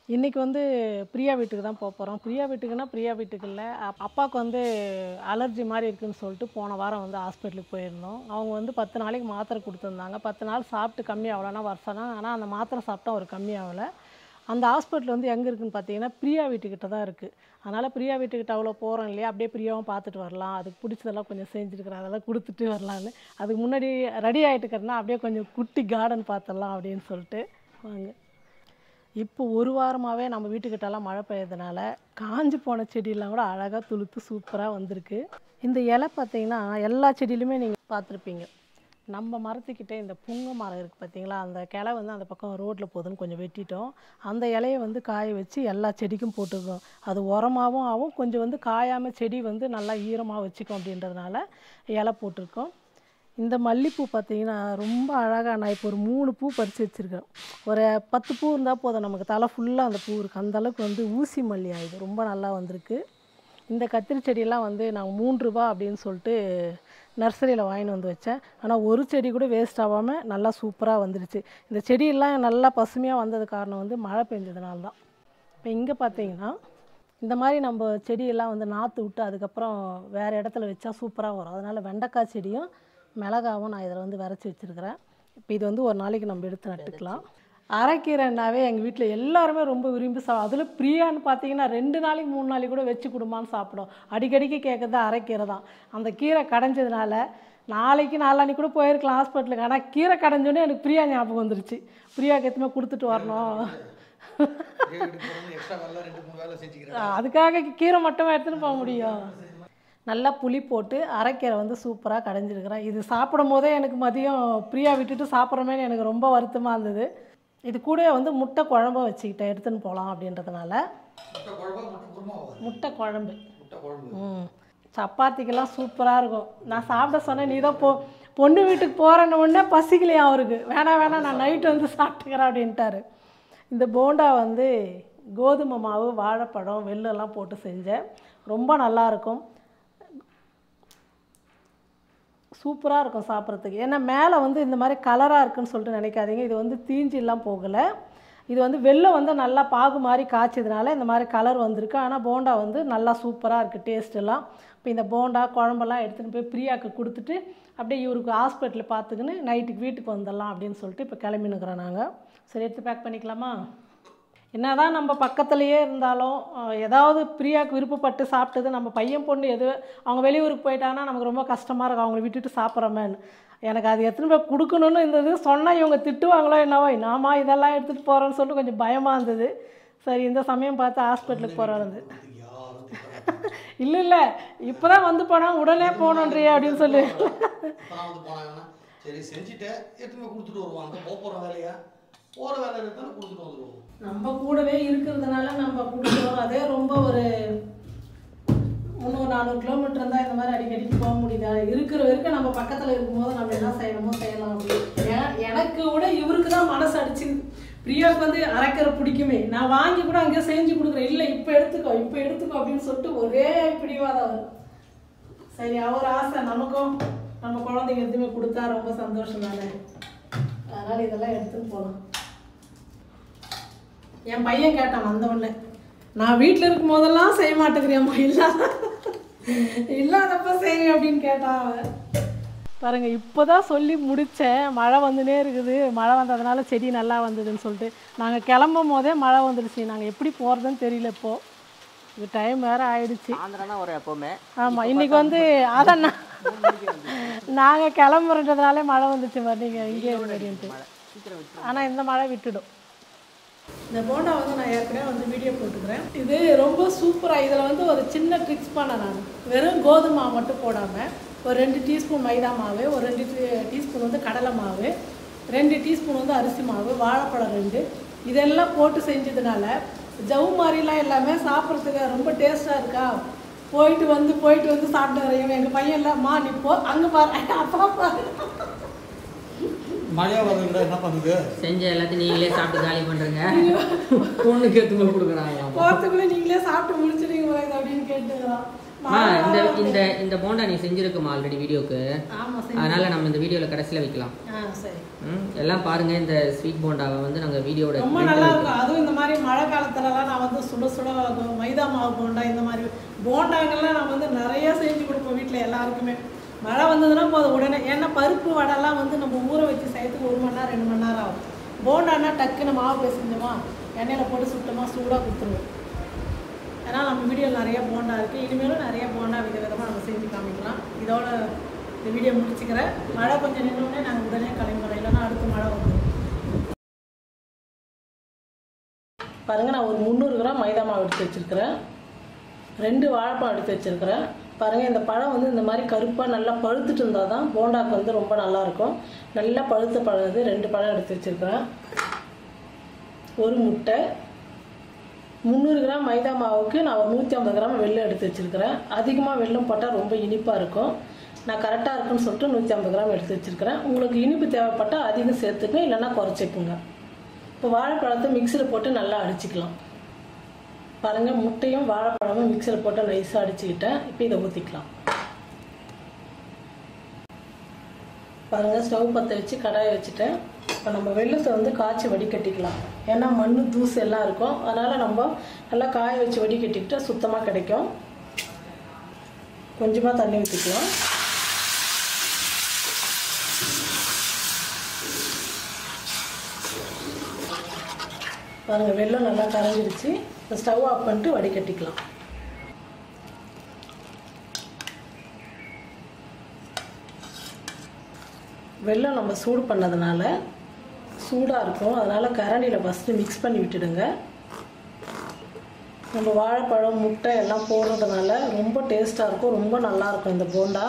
இன்றைக்கி வந்து பிரியா வீட்டுக்கு தான் போக போகிறோம் பிரியா வீட்டுக்குன்னா பிரியா வீட்டுக்கு இல்லை அப்- அப்பாவுக்கு வந்து அலர்ஜி மாதிரி இருக்குன்னு சொல்லிட்டு போன வாரம் வந்து ஹாஸ்பிட்டலுக்கு போயிருந்தோம் அவங்க வந்து பத்து நாளைக்கு மாத்திரை கொடுத்துருந்தாங்க பத்து நாள் சாப்பிட்டு கம்மி ஆகலைன்னா வருஷம்னா ஆனால் அந்த மாத்திரை சாப்பிட்டா ஒரு கம்மி ஆகலை அந்த ஹாஸ்பிட்டல் வந்து எங்கே இருக்குன்னு பார்த்தீங்கன்னா பிரியா வீட்டுக்கிட்ட தான் இருக்குது அதனால் பிரியா வீட்டுக்கிட்ட அவ்வளோ போகிறோம் இல்லையா அப்படியே பிரியாவும் பார்த்துட்டு வரலாம் அதுக்கு பிடிச்சதெல்லாம் கொஞ்சம் செஞ்சுருக்கிறேன் அதெல்லாம் கொடுத்துட்டு வரலான்னு அதுக்கு முன்னாடி ரெடி ஆகிட்டுக்கிறேன்னா அப்படியே கொஞ்சம் குட்டி கார்டன் பார்த்துடலாம் அப்படின்னு சொல்லிட்டு வாங்க இப்போ ஒரு வாரமாகவே நம்ம வீட்டுக்கிட்டலாம் மழை பெய்யறதுனால காஞ்சு போன செடியெல்லாம் கூட அழகாக துளுத்து சூப்பராக வந்திருக்கு இந்த இலை பார்த்தீங்கன்னா எல்லா செடியிலுமே நீங்கள் பார்த்துருப்பீங்க நம்ம மரத்துக்கிட்ட இந்த புங்க மரம் இருக்குது பார்த்தீங்களா அந்த கிளை வந்து அந்த பக்கம் ரோட்டில் போகுதுன்னு கொஞ்சம் வெட்டிட்டோம் அந்த இலையை வந்து காய வச்சு எல்லா செடிக்கும் போட்டுருக்கோம் அது உரமாகவும் ஆகும் கொஞ்சம் வந்து காயாமல் செடி வந்து நல்லா ஈரமாக வச்சுக்கும் அப்படின்றதுனால இலை போட்டிருக்கோம் இந்த மல்லிப்பூ பார்த்தீங்கன்னா ரொம்ப அழகாக நான் இப்போ ஒரு மூணு பூ பறித்து வச்சுருக்கேன் ஒரு பத்து பூ இருந்தால் போதும் நமக்கு தலை ஃபுல்லாக அந்த பூ இருக்குது அந்த அளவுக்கு வந்து ஊசி மல்லி ஆகுது ரொம்ப நல்லா வந்திருக்கு இந்த கத்திரி செடியெல்லாம் வந்து நான் மூன்று ரூபா அப்படின்னு சொல்லிட்டு நர்சரியில் வாங்கிட்டு வந்து வச்சேன் ஆனால் ஒரு செடி கூட வேஸ்ட் ஆகாமல் நல்லா சூப்பராக வந்துருச்சு இந்த செடியெல்லாம் நல்லா பசுமையாக வந்தது காரணம் வந்து மழை பெஞ்சதுனால தான் இப்போ இங்கே பார்த்தீங்கன்னா இந்த மாதிரி நம்ம செடியெல்லாம் வந்து நாற்று விட்டு அதுக்கப்புறம் வேறு இடத்துல வச்சா சூப்பராக வரும் அதனால் வெண்டைக்காய் செடியும் மிளகாவும் நான் இதில் வந்து விரைச்சி வச்சுருக்கிறேன் இப்போ இது வந்து ஒரு நாளைக்கு நம்ம எடுத்து நட்டுக்கலாம் அரைக்கீரைனாவே எங்கள் வீட்டில் எல்லாருமே ரொம்ப விரும்பி சா அதில் பிரியான்னு பார்த்தீங்கன்னா ரெண்டு நாளைக்கு மூணு நாளைக்கு கூட வச்சு கொடுமான்னு சாப்பிடும் அடிக்கடிக்கு கேட்குறது அரைக்கீரை தான் அந்த கீரை கடைஞ்சதுனால நாளைக்கு நாளான்னைக்கு கூட போயிருக்கலாம் ஹாஸ்பிட்டலுக்கு ஆனால் கீரை கடைஞ்சோடனே எனக்கு பிரியா ஞாபகம் வந்துருச்சு பிரியாக்கு எத்தனை கொடுத்துட்டு வரணும் எக்ஸ்ட்ரா வேலை ரெண்டு மூணு வேலை செஞ்சுக்கிறேன் அதுக்காக கீரை மட்டுமா எடுத்துன்னு போக முடியும் நல்லா புளி போட்டு அரைக்கீரை வந்து சூப்பராக கடைஞ்சிருக்கிறேன் இது சாப்பிடும் போதே எனக்கு மதியம் ஃப்ரீயா விட்டுட்டு சாப்பிட்றமேனு எனக்கு ரொம்ப வருத்தமாக இருந்தது இது கூட வந்து முட்டை குழம்பு வச்சுக்கிட்டேன் எடுத்துன்னு போகலாம் அப்படின்றதுனால முட்டை குழம்பா முட்டை குருமா முட்டை குழம்பு முட்டை குழம்பு ம் சப்பாத்திக்கெல்லாம் சூப்பராக இருக்கும் நான் சாப்பிட சொன்னேன் நீ தான் போ பொண்ணு வீட்டுக்கு போகிறேன்னு உடனே பசிக்கலையா அவருக்கு வேணாம் வேணாம் நான் நைட்டு வந்து சாப்பிட்டுக்கிறேன் அப்படின்ட்டாரு இந்த போண்டா வந்து கோதுமை மாவு வாழைப்பழம் வெல்லெல்லாம் போட்டு செஞ்சேன் ரொம்ப நல்லாயிருக்கும் சூப்பராக இருக்கும் சாப்பிட்றதுக்கு ஏன்னா மேலே வந்து இந்த மாதிரி கலராக இருக்குன்னு சொல்லிட்டு நினைக்காதீங்க இது வந்து தீஞ்சிலாம் போகலை இது வந்து வெள்ளம் வந்து நல்லா பாகு மாதிரி காய்ச்சதுனால இந்த மாதிரி கலர் வந்திருக்கு ஆனால் போண்டா வந்து நல்லா சூப்பராக இருக்குது டேஸ்ட் எல்லாம் இப்போ இந்த போண்டா குழம்பெல்லாம் எடுத்துகிட்டு போய் பிரியாக்கு கொடுத்துட்டு அப்படியே இவருக்கு ஹாஸ்பிட்டலில் பார்த்துக்கின்னு நைட்டுக்கு வீட்டுக்கு வந்துடலாம் அப்படின்னு சொல்லிட்டு இப்போ கிளம்பினுக்கிறோம் நாங்கள் சரி எடுத்து பேக் பண்ணிக்கலாமா என்னதான் நம்ம பக்கத்துலேயே இருந்தாலும் அஹ், ஏதாவது பிரியாவுக்கு விருப்பப்பட்டு சாப்பிட்டது நம்ம பையன் பொண்ணு எது அவங்க வெளியூருக்கு போயிட்டாங்கன்னா நமக்கு ரொம்ப கஷ்டமாக இருக்கும் அவங்கள விட்டுட்டு சாப்பிட்றோமேன்னு எனக்கு அது எத்தனை போய் கொடுக்கணும்னு இருந்தது சொன்னால் இவங்க திட்டுவாங்களோ என்னவோ நாமா இதெல்லாம் எடுத்துகிட்டு போகிறோன்னு சொல்லிட்டு கொஞ்சம் பயமாக இருந்தது சரி இந்த சமயம் பார்த்து ஹாஸ்பிட்டலுக்கு போகிறது யாரும் திட்டமாட்டாங்க. இல்லை இல்லை இப்போ தான் வந்து போனால் உடனே போகணுன்றியே அப்படின்னு சொல்லி இப்பதான் வந்து போனாங்கன்னா சரி செஞ்சுட்டேன் எடுத்துமே கொடுத்துட்டு வருவாங்க போக போகிற வேலையா போகிற வேலை இருந்தாலும் கொடுத்துட்டு வந்துடுவோம் நம்ம கூடவே இருக்கிறதுனால நம்ம கொடுக்குறோம் அதே ரொம்ப ஒரு முந்நூறு நானூறு கிலோமீட்டர் இருந்தால் இந்த மாதிரி அடிக்கடிக்கு போக முடியுதா இருக்கிற வரைக்கும் நம்ம பக்கத்தில் இருக்கும்போது நம்ம என்ன செய்யணுமோ செய்யலாம் அப்படின்னு எ- எனக்கு கூட இவருக்கு தான் மனசு அடிச்சு பிரியாவுக்கு வந்து அரைக்கிற பிடிக்குமே நான் வாங்கி கூட அங்கேயே செஞ்சு கொடுக்குறேன் இல்லை இப்போ எடுத்துக்கோ இப்போ எடுத்துக்கோ அப்படின்னு சொல்லிட்டு ஒரே பிடிவாதம் அவர் சரி அவர் ஆசை நமக்கும் நம்ம குழந்தைங்க எதுவுமே கொடுத்தா ரொம்ப சந்தோஷம் தானே அதனால் இதெல்லாம் எடுத்துன்னு போகலாம் என் பையன் கேட்டான் வந்த உடனே நான் வீட்டில் இருக்கும் போதெல்லாம் செய்ய மாட்டேங்கிறேம்மா இல்லாத இல்லாதப்ப செய்ய அப்படின்னு கேட்டான் அவன் பாருங்க இப்போதான் சொல்லி முடித்தேன் மழை வந்துனே இருக்குது மழை வந்ததுனால செடி நல்லா வந்ததுன்னு சொல்லிட்டு நாங்கள் கிளம்பும் போதே மழை வந்துடுச்சு நாங்கள் எப்படி போகிறதுன்னு தெரியல இப்போ இது டைம் வேறு ஆயிடுச்சு சாயந்தரம் வரும் எப்போவுமே ஆமாம் இன்னைக்கு வந்து அதான் நான் நாங்கள் கிளம்புறதுனாலே மழை வந்துச்சு மாதிரி நீங்கள் இங்கே அப்படின்ட்டு சீக்கிரம் விட்டு ஆனால் இந்த மழை விட்டுடும் இந்த போண்டா வந்து நான் ஏற்கனவே வந்து வீடியோ போட்டுக்கிறேன் இது ரொம்ப சூப்பராக இதில் வந்து ஒரு சின்ன ட்ரிக்ஸ் பண்ணேன் நான் வெறும் கோதுமை மாவு மட்டும் போடாமல் ஒரு ரெண்டு டீஸ்பூன் மைதா மாவு ஒரு ரெண்டு டீ- டீஸ்பூன் வந்து கடலை மாவு ரெண்டு டீஸ்பூன் வந்து அரிசி மாவு வாழைப்பழம் ரெண்டு இதெல்லாம் போட்டு செஞ்சதுனால ஜவு மாதிரிலாம் எல்லாமே சாப்பிட்றதுக்கு ரொம்ப டேஸ்ட்டாக இருக்கா போயிட்டு வந்து போயிட்டு வந்து சாப்பிட்டு வரையும் எங்கள் பையன் இல்லை மா நீ போ அங்கே பாரு அப்பா பாரு மழையா வருதுங்களா என்ன பண்ணுது செஞ்ச எல்லாத்தையும் நீங்களே சாப்பிட்டு காலி பண்ணுறங்க பொண்ணுக்கு எடுத்து கொடுக்குறாங்க போகிறதுக்குள்ளே நீங்களே சாப்பிட்டு முடிச்சிடுங்க வராது அப்படின்னு கேட்டுக்கிறான் ஆ இந்த இந்த இந்த போண்டா நீ செஞ்சிருக்குமா ஆல்ரெடி வீடியோக்கு ஆமாம் சரி அதனால நம்ம இந்த வீடியோவில் கடைசியில் வைக்கலாம் ஆ சரி ம் எல்லாம் பாருங்க இந்த ஸ்வீட் போண்டாவை வந்து நாங்கள் வீடியோட ரொம்ப நல்லா இருக்கும் அதுவும் இந்த மாதிரி மழை காலத்துல காலத்துலலாம் நான் வந்து சுட சுட மைதா மாவு போண்டா இந்த மாதிரி போண்டாங்கெல்லாம் நான் வந்து நிறைய செஞ்சு கொடுப்போம் வீட்டில் எல்லாருக்குமே மழை வந்ததுன்னா போதும் உடனே ஏன்னா பருப்பு வடைலாம் வந்து நம்ம ஊற வச்சு செய்யறதுக்கு ஒரு மணி நேரம் ரெண்டு மணி நேரம் ஆகும் போண்டான்னா டக்குன்னு மாவு பிசைஞ்சோமா எண்ணெயில் போட்டு சுட்டோமா சூடாக கொடுத்துருவோம் ஏன்னா நம்ம வீடியோவில் நிறைய போண்டா இருக்குது இனிமேலும் நிறைய போண்டா வித விதமாக நம்ம செஞ்சு காமிக்கலாம் இதோட இந்த வீடியோ முடிச்சுக்கிறேன் மழை கொஞ்சம் நின்னோடனே நாங்கள் உடனே கிளம்புறோம் இல்லைன்னா அடுத்து மழை வந்துடும் பாருங்க நான் ஒரு முந்நூறு கிராம் மைதா மாவு எடுத்து வச்சிருக்கிறேன் ரெண்டு வாழைப்பழம் எடுத்து வச்சிருக்கிறேன் பாருங்க இந்த பழம் வந்து இந்த மாதிரி கருப்பாக நல்லா பழுத்துட்டு இருந்தால் தான் போண்டாக்கு வந்து ரொம்ப நல்லா இருக்கும் நல்லா பழுத்த பழம் இது ரெண்டு பழம் எடுத்து வச்சிருக்கிறேன் ஒரு முட்டை முந்நூறு கிராம் மைதா மாவுக்கு நான் ஒரு நூற்றி ஐம்பது கிராம் வெல்லம் எடுத்து வச்சிருக்கிறேன் அதிகமாக வெல்லம் போட்டால் ரொம்ப இனிப்பாக இருக்கும் நான் கரெக்டாக இருக்குன்னு சொல்லிட்டு நூற்றி ஐம்பது கிராம் எடுத்து வச்சிருக்கிறேன் உங்களுக்கு இனிப்பு தேவைப்பட்டால் அதிகம் சேர்த்துக்குங்க இல்லைன்னா குறைச்சிக்குங்க இப்போ வாழைப்பழத்தை மிக்சியில் போட்டு நல்லா அடிச்சுக்கலாம் பாருங்கள் முட்டையும் வாழைப்பழமும் மிக்சியில் போட்டு நைஸாக அடிச்சுக்கிட்டேன் இப்போ இதை ஊற்றிக்கலாம் பாருங்கள் ஸ்டவ் பற்ற வச்சு கடாயை வச்சுட்டேன் இப்போ நம்ம வெள்ளத்தை வந்து காய்ச்சி வடிகட்டிக்கலாம் ஏன்னா மண் தூசு எல்லாம் இருக்கும் அதனால் நம்ம நல்லா காய வச்சு வடிகட்டிக்கிட்டா சுத்தமாக கிடைக்கும் கொஞ்சமாக தண்ணி ஊற்றிக்கலாம் பாருங்கள் வெள்ளம் நல்லா கரைஞ்சிருச்சு இப்போ ஸ்டவ் ஆஃப் பண்ணிட்டு வடிகட்டிக்கலாம் வெல்லம் நம்ம சூடு பண்ணதுனால சூடாக இருக்கும் அதனால் கரண்டியில் ஃபஸ்ட்டு மிக்ஸ் பண்ணி விட்டுடுங்க நம்ம வாழைப்பழம் முட்டை எல்லாம் போடுறதுனால ரொம்ப டேஸ்ட்டாக இருக்கும் ரொம்ப நல்லாயிருக்கும் இந்த போண்டா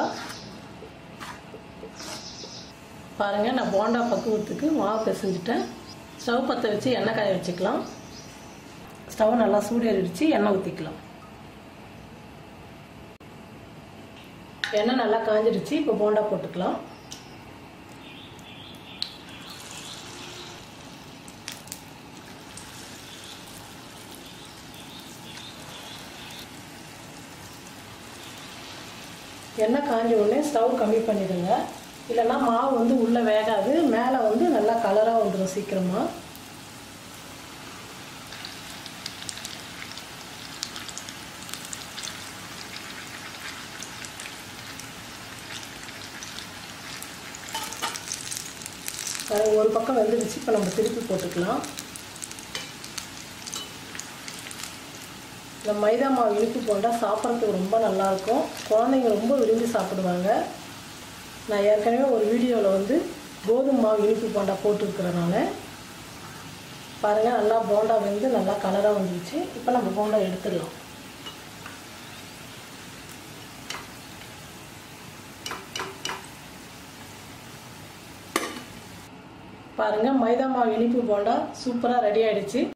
பாருங்கள் நான் போண்டா பக்குவத்துக்கு மாவு பிசைஞ்சிட்டேன் ஸ்டவ் பற்ற வச்சு எண்ணெய் காய வச்சுக்கலாம் ஸ்டவ் நல்லா சூடேறிடுச்சு எண்ணெய் ஊற்றிக்கலாம் எண்ணெய் நல்லா காஞ்சிடுச்சு இப்போ போண்டா போட்டுக்கலாம் எண்ணெய் காஞ்ச உடனே ஸ்டவ் கம்மி பண்ணிடுங்க இல்லைன்னா மாவு வந்து உள்ளே வேகாது மேலே வந்து நல்லா கலராக வந்துடும் சீக்கிரமாக பாருங்க, ஒரு பக்கம் வெந்துடுச்சு இப்போ நம்ம திருப்பி போட்டுக்கலாம் இந்த மைதா மாவு இனிப்பு போண்டா சாப்பிட்றதுக்கு ரொம்ப நல்லாயிருக்கும் குழந்தைங்க ரொம்ப விரும்பி சாப்பிடுவாங்க நான் ஏற்கனவே ஒரு வீடியோவில் வந்து கோதுமை மாவு இனிப்பு போண்டா போட்டிருக்கிறனால பாருங்கள் நல்லா போண்டா வெந்து நல்லா கலராக வந்துருச்சு இப்போ நம்ம போண்டா எடுத்துடலாம் பாருங்கள் மைதா மாவு இனிப்பு போண்டா சூப்பராக ரெடி ஆயிடுச்சு